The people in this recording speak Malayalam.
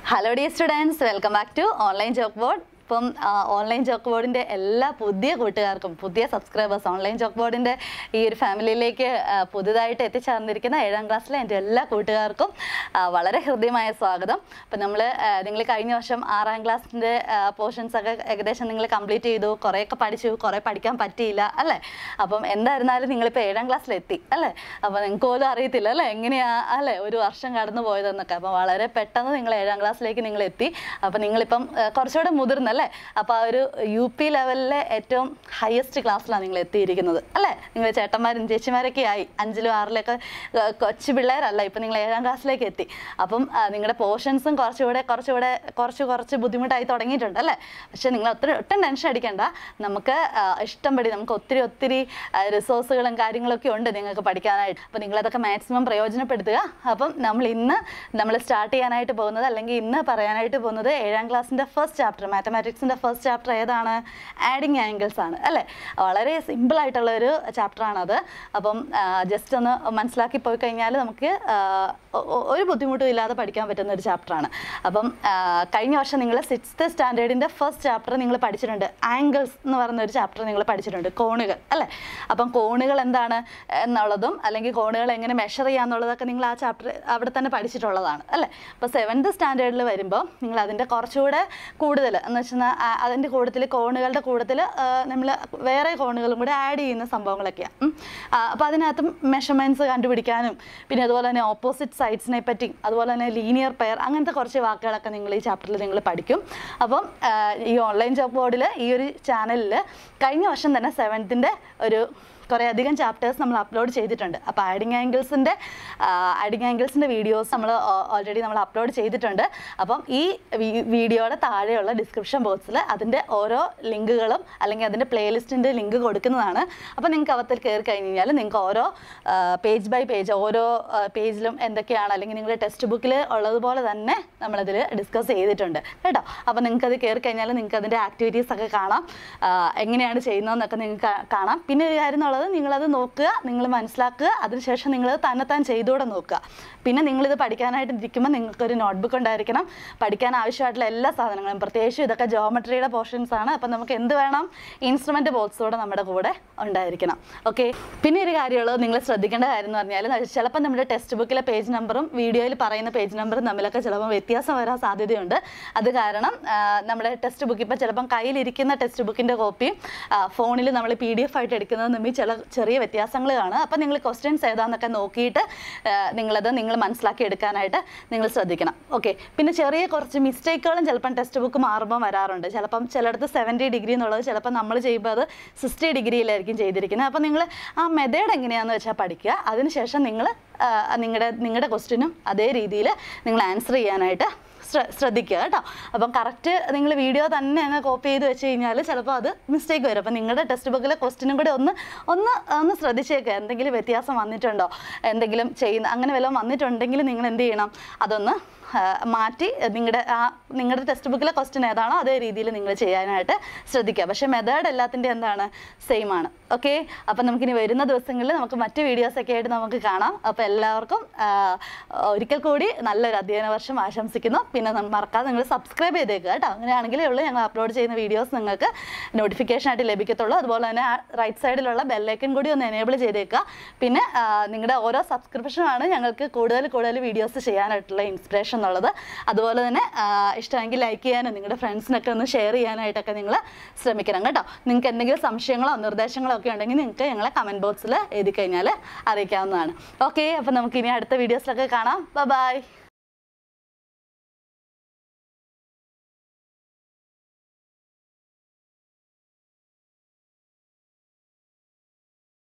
hello dear students welcome back to online joke board ഇപ്പം ഓൺലൈൻ ജോക്ക് ബോർഡിൻ്റെ എല്ലാ പുതിയ കൂട്ടുകാർക്കും പുതിയ സബ്സ്ക്രൈബേഴ്സ് ഓൺലൈൻ ജോക്ക് ബോർഡിൻ്റെ ഈ ഒരു ഫാമിലിയിലേക്ക് ആ, പുതുതായിട്ട് എത്തിച്ചേർന്നിരിക്കുന്ന ഏഴാം ക്ലാസ്സിലെ എൻ്റെ എല്ലാ കൂട്ടുകാർക്കും ആ, വളരെ ഹൃദ്യമായ സ്വാഗതം അപ്പം നമ്മൾ നിങ്ങൾ കഴിഞ്ഞ വർഷം ആറാം ക്ലാസ്സിൻ്റെ പോർഷൻസ് ഒക്കെ ഏകദേശം നിങ്ങൾ കംപ്ലീറ്റ് ചെയ്തു കുറേയൊക്കെ പഠിച്ചു കുറേ പഠിക്കാൻ പറ്റിയില്ല അല്ലേ അപ്പം എന്തായിരുന്നാലും നിങ്ങളിപ്പോൾ ഏഴാം ക്ലാസ്സിലെത്തി അല്ലേ അപ്പോൾ നിങ്ങൾക്ക് പോലും അറിയത്തില്ല അല്ലേ എങ്ങനെയാ അല്ലേ ഒരു വർഷം കടന്നു പോയതെന്നൊക്കെ അപ്പം വളരെ പെട്ടെന്ന് നിങ്ങൾ ഏഴാം ക്ലാസ്സിലേക്ക് നിങ്ങൾ എത്തി അപ്പം നിങ്ങളിപ്പം ആ, കുറച്ചുകൂടെ മുതിർന്നല്ലേ അപ്പോൾ ആ ഒരു യു പി ലെവലിലെ ഏറ്റവും ഹയസ്റ്റ് ക്ലാസ്സിലാണ് നിങ്ങൾ എത്തിയിരിക്കുന്നത് അല്ലേ നിങ്ങൾ ചേട്ടന്മാരും ചേച്ചിമാരൊക്കെ ആയി അഞ്ചിലും ആറിലൊക്കെ ആ, കൊച്ചു പിള്ളേരല്ല ഇപ്പം നിങ്ങൾ ഏഴാം ക്ലാസ്സിലേക്ക് എത്തി അപ്പം ആ, നിങ്ങളുടെ പോർഷൻസും കുറച്ചുകൂടെ കുറച്ചുകൂടെ കുറച്ച് കുറച്ച് ബുദ്ധിമുട്ടായി തുടങ്ങിയിട്ടുണ്ട് അല്ലേ പക്ഷേ നിങ്ങൾ ഒത്തിരി ഒട്ടും ടെൻഷൻ അടിക്കണ്ട നമുക്ക് ആ, ഇഷ്ടംപടി നമുക്ക് ഒത്തിരി ഒത്തിരി റിസോഴ്സുകളും കാര്യങ്ങളൊക്കെ ഉണ്ട് നിങ്ങൾക്ക് പഠിക്കാനായിട്ട് അപ്പോൾ നിങ്ങളതൊക്കെ മാക്സിമം പ്രയോജനപ്പെടുത്തുക അപ്പം നമ്മൾ ഇന്ന് നമ്മൾ സ്റ്റാർട്ട് ചെയ്യാനായിട്ട് പോകുന്നത് അല്ലെങ്കിൽ ഇന്ന് പറയാനായിട്ട് പോകുന്നത് ഏഴാം ക്ലാസ്സിൻ്റെ ഫസ്റ്റ് ചാപ്റ്റർ മാത്തമാറ്റിക്സിൻ്റെ ഫസ്റ്റ് ചാപ്റ്റർ ഏതാണ് ആഡിങ് ആംഗിൾസ് ആണ് അല്ലേ വളരെ സിമ്പിൾ ആയിട്ടുള്ള ഒരു ചാപ്റ്ററാണ് അത് അപ്പം ജസ്റ്റ് ഒന്ന് മനസ്സിലാക്കി പോയി കഴിഞ്ഞാൽ നമുക്ക് ആ, ഒ- ഒ- ഒരു ബുദ്ധിമുട്ടും ഇല്ലാതെ പഠിക്കാൻ പറ്റുന്ന ഒരു ചാപ്റ്ററാണ് അപ്പം ആ, കഴിഞ്ഞ വർഷം നിങ്ങൾ സിക്സ്ത് സ്റ്റാൻഡേർഡിൻ്റെ ഫസ്റ്റ് ചാപ്റ്റർ നിങ്ങൾ പഠിച്ചിട്ടുണ്ട് ആംഗിൾസ് എന്ന് പറയുന്ന ഒരു ചാപ്റ്റർ നിങ്ങൾ പഠിച്ചിട്ടുണ്ട് കോണുകൾ അല്ലേ അപ്പം കോണുകൾ എന്താണ് എന്നുള്ളതും അല്ലെങ്കിൽ കോണുകൾ എങ്ങനെ മെഷർ ചെയ്യാന്നുള്ളതൊക്കെ നിങ്ങൾ ആ ചാപ്റ്റർ അവിടെ തന്നെ പഠിച്ചിട്ടുള്ളതാണ് അല്ലേ അപ്പോൾ സെവൻത്ത് സ്റ്റാൻഡേർഡിൽ വരുമ്പോൾ നിങ്ങൾ അതിൻ്റെ കുറച്ചുകൂടെ കൂടുതൽ എന്ന് വെച്ചാൽ അതിൻ്റെ കൂട്ടത്തിൽ കോണുകളുടെ കൂട്ടത്തിൽ നമ്മൾ വേറെ കോണുകളും കൂടെ ആഡ് ചെയ്യുന്ന സംഭവങ്ങളൊക്കെയാണ് അപ്പോൾ അതിനകത്ത് മെഷർമെൻറ്റ്സ് കണ്ടുപിടിക്കാനും പിന്നെ അതുപോലെ തന്നെ ഓപ്പോസിറ്റ് സൈഡ്സിനെ പറ്റി അതുപോലെ തന്നെ ലീനിയർ പെയർ അങ്ങനത്തെ കുറച്ച് വാക്കുകളൊക്കെ നിങ്ങൾ ഈ ചാപ്റ്ററിൽ നിങ്ങൾ പഠിക്കും അപ്പം ആ, ഈ ഓൺലൈൻ ജോബ് ബോർഡിൽ ഈ ഒരു ചാനലിൽ കഴിഞ്ഞ വർഷം തന്നെ സെവൻത്തിൻ്റെ ഒരു കുറേ അധികം ചാപ്റ്റേഴ്സ് നമ്മൾ അപ്ലോഡ് ചെയ്തിട്ടുണ്ട് അപ്പോൾ ആഡിങ് ആംഗിൾസിൻ്റെ ആഡിങ് ആംഗിൾസിൻ്റെ വീഡിയോസ് നമ്മൾ ഓൾറെഡി നമ്മൾ അപ്ലോഡ് ചെയ്തിട്ടുണ്ട് അപ്പം ഈ വീ- വീഡിയോയുടെ താഴെയുള്ള ഡിസ്ക്രിപ്ഷൻ ബോക്സിൽ അതിൻ്റെ ഓരോ ലിങ്കുകളും അല്ലെങ്കിൽ അതിൻ്റെ പ്ലേലിസ്റ്റിൻ്റെ ലിങ്ക് കൊടുക്കുന്നതാണ് അപ്പോൾ നിങ്ങൾക്ക് അവത്തിൽ കയറി കഴിഞ്ഞ് കഴിഞ്ഞാൽ നിങ്ങൾക്ക് ഓരോ പേജ് ബൈ പേജ് ഓരോ പേജിലും എന്തൊക്കെയാണ് അല്ലെങ്കിൽ നിങ്ങളുടെ ടെക്സ്റ്റ് ബുക്കിൽ ഉള്ളതുപോലെ തന്നെ നമ്മളതിൽ ഡിസ്കസ് ചെയ്തിട്ടുണ്ട് കേട്ടോ അപ്പോൾ നിങ്ങൾക്ക് അത് കയറി കഴിഞ്ഞാൽ നിങ്ങൾക്ക് അതിൻ്റെ ആക്ടിവിറ്റീസ് ഒക്കെ കാണാം ആ, എങ്ങനെയാണ് ചെയ്യുന്നതെന്നൊക്കെ നിങ്ങൾക്ക് കാണാം പിന്നെ ഒരു കാര്യം എന്നുള്ളത് നിങ്ങളത് നോക്കുക നിങ്ങൾ മനസ്സിലാക്കുക അതിനുശേഷം നിങ്ങൾ തന്നെത്താൻ ചെയ്തുകൂടെ നോക്കുക പിന്നെ നിങ്ങളിത് പഠിക്കാനായിട്ട് ഇരിക്കുമ്പോൾ നിങ്ങൾക്കൊരു നോട്ട്ബുക്ക് ഉണ്ടായിരിക്കണം പഠിക്കാൻ ആവശ്യമായിട്ടുള്ള എല്ലാ സാധനങ്ങളും പ്രത്യേകിച്ചും ഇതൊക്കെ ജോമെട്രിയുടെ പോർഷൻസ് ആണ് അപ്പം നമുക്ക് എന്ത് വേണം ഇൻസ്ട്രുമെൻറ്റ് ബോക്സ് കൂടെ നമ്മുടെ കൂടെ ഉണ്ടായിരിക്കണം ഓക്കെ പിന്നെ ഒരു കാര്യമുള്ളത് നിങ്ങൾ ശ്രദ്ധിക്കേണ്ട കാര്യം എന്ന് പറഞ്ഞാൽ ചിലപ്പോൾ നമ്മുടെ ടെക്സ്റ്റ് ബുക്കിലെ പേജ് നമ്പറും വീഡിയോയിൽ പറയുന്ന പേജ് നമ്പറും തമ്മിലൊക്കെ ചിലപ്പോൾ വ്യത്യാസം വരാൻ സാധ്യതയുണ്ട് അത് കാരണം ആ, നമ്മുടെ ടെക്സ്റ്റ് ബുക്ക് ഇപ്പോൾ ചിലപ്പം കയ്യിലിരിക്കുന്ന ടെക്സ്റ്റ് ബുക്കിൻ്റെ കോപ്പിയും ഫോണിൽ നമ്മൾ പി ഡി എഫ് ആയിട്ട് എടുക്കുന്നത് തമ്മിൽ ചില ചെറിയ വ്യത്യാസങ്ങൾ കാണും അപ്പം നിങ്ങൾ ക്വസ്റ്റ്യൻസ് ഏതാന്നൊക്കെ നോക്കിയിട്ട് ആ, നിങ്ങളത് നിങ്ങൾ മനസ്സിലാക്കി എടുക്കാനായിട്ട് നിങ്ങൾ ശ്രദ്ധിക്കണം ഓക്കെ പിന്നെ ചെറിയ കുറച്ച് മിസ്റ്റേക്കുകളും ചിലപ്പം ടെക്സ്റ്റ് ബുക്ക് മാറുമ്പോൾ വരാറുണ്ട് ചിലപ്പം ചിലയിടത്ത് സെവൻറ്റി ഡിഗ്രി എന്നുള്ളത് ചിലപ്പോൾ നമ്മൾ ചെയ്യുമ്പോൾ അത് സിക്സ്റ്റി ഡിഗ്രിയിലായിരിക്കും ചെയ്തിരിക്കുന്നത് അപ്പോൾ നിങ്ങൾ ആ മെത്തേഡ് എങ്ങനെയാണെന്ന് വെച്ചാൽ പഠിക്കുക അതിനുശേഷം നിങ്ങൾ നിങ്ങളുടെ നിങ്ങളുടെ ക്വസ്റ്റ്യനും അതേ രീതിയിൽ നിങ്ങൾ ആൻസർ ചെയ്യാനായിട്ട് ശ്ര- ശ്രദ്ധിക്കുക കേട്ടോ അപ്പം കറക്റ്റ് നിങ്ങൾ വീഡിയോ തന്നെ അങ്ങ് കോപ്പി ചെയ്ത് വെച്ച് കഴിഞ്ഞാൽ ചിലപ്പോൾ അത് മിസ്റ്റേക്ക് വരും അപ്പം നിങ്ങളുടെ ടെക്സ്റ്റ് ബുക്കിലെ ക്വസ്റ്റിനും കൂടെ ഒന്ന് ഒന്ന് ഒന്ന് ശ്രദ്ധിച്ചേക്കുക എന്തെങ്കിലും വ്യത്യാസം വന്നിട്ടുണ്ടോ എന്തെങ്കിലും ചെയ്യുന്ന അങ്ങനെ വല്ലതും വന്നിട്ടുണ്ടെങ്കിൽ നിങ്ങൾ എന്ത് ചെയ്യണം അതൊന്ന് ആ, മാറ്റി നിങ്ങളുടെ ആ നിങ്ങളുടെ ടെക്സ്റ്റ് ബുക്കിലെ ക്വസ്റ്റ്യൻ ഏതാണോ അതേ രീതിയിൽ നിങ്ങൾ ചെയ്യാനായിട്ട് ശ്രദ്ധിക്കുക പക്ഷേ മെത്തേഡ് എല്ലാത്തിൻ്റെ എന്താണ് സെയിം ആണ് ഓക്കെ അപ്പം നമുക്കിനി വരുന്ന ദിവസങ്ങളിൽ നമുക്ക് മറ്റ് വീഡിയോസൊക്കെ ആയിട്ട് നമുക്ക് കാണാം അപ്പോൾ എല്ലാവർക്കും ആ, ഒരിക്കൽ കൂടി നല്ലൊരു അധ്യയന വർഷം ആശംസിക്കുന്നു പിന്നെ നം- മറക്കാതെ നിങ്ങൾ സബ്സ്ക്രൈബ് ചെയ്തേക്കുക കേട്ടോ അങ്ങനെയാണെങ്കിലേ ഉള്ളൂ ഞങ്ങൾ അപ്ലോഡ് ചെയ്യുന്ന വീഡിയോസ് നിങ്ങൾക്ക് നോട്ടിഫിക്കേഷൻ ആയിട്ട് ലഭിക്കത്തുള്ളൂ അതുപോലെ തന്നെ ആ റൈറ്റ് സൈഡിലുള്ള ബെല്ലൈക്കൻ കൂടി ഒന്ന് എനേബിൾ ചെയ്തേക്കുക പിന്നെ ആ, നിങ്ങളുടെ ഓരോ സബ്സ്ക്രിപ്ഷനാണ് ഞങ്ങൾക്ക് കൂടുതൽ കൂടുതൽ വീഡിയോസ് ചെയ്യാനായിട്ടുള്ള ഇൻസ്പിറേഷൻ എന്നുള്ളത് അതുപോലെ തന്നെ ആ, ഇഷ്ടമെങ്കിൽ ലൈക്ക് ചെയ്യാനും നിങ്ങളുടെ ഫ്രണ്ട്സിനൊക്കെ ഒന്ന് ഷെയർ ചെയ്യാനായിട്ടൊക്കെ നിങ്ങൾ ശ്രമിക്കണം കേട്ടോ നിങ്ങൾക്ക് എന്തെങ്കിലും സംശയങ്ങളോ നിർദ്ദേശങ്ങളോ ഒക്കെ ഉണ്ടെങ്കിൽ നിങ്ങൾക്ക് ഞങ്ങളെ കമൻറ്റ് ബോക്സിൽ എഴുതി കഴിഞ്ഞാൽ അറിയിക്കാവുന്നതാണ് ഓക്കെ അപ്പോൾ നമുക്ക് ഇനി അടുത്ത വീഡിയോസിലൊക്കെ കാണാം ബൈ